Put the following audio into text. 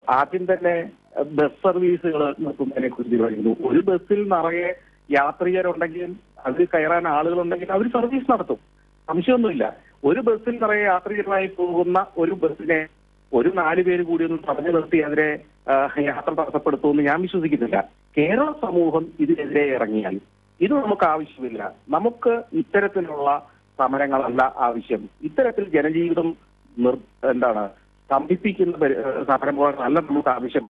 ആദ്യം തന്നെ ബസ് സർവീസുകൾ നിർത്തുന്നതിനെ കുറിച്ച് തീരുമാനിക്കുന്നു ഒരു ബസ്സിൽ നിറയെ യാത്രികരുണ്ടെങ്കിൽ അതിൽ കയറാൻ ആളുകളുണ്ടെങ്കിൽ അവർ സർവീസ് നടത്തും സംശയമൊന്നുമില്ല ഒരു ബസ്സിൽ നിറയെ യാത്രികരുമായി പോകുന്ന ഒരു ബസ്സിനെ ഒരു നാല് പേര് കൂടി ഒന്ന് തടഞ്ഞു നിർത്തി അതിനെ ആ, യാത്ര തടസ്സപ്പെടുത്തുമെന്ന് ഞാൻ വിശ്വസിക്കുന്നില്ല കേരള സമൂഹം ഇതിനെതിരെ ഇറങ്ങിയാൽ ഇത് നമുക്ക് ആവശ്യമില്ല നമുക്ക് ഇത്തരത്തിലുള്ള സമരങ്ങളല്ല ആവശ്യം ഇത്തരത്തിൽ ജനജീവിതം നിർ എന്താണ് സ്തംഭിപ്പിക്കുന്ന പരി- സമരങ്ങളല്ല നമുക്ക് ആവശ്യം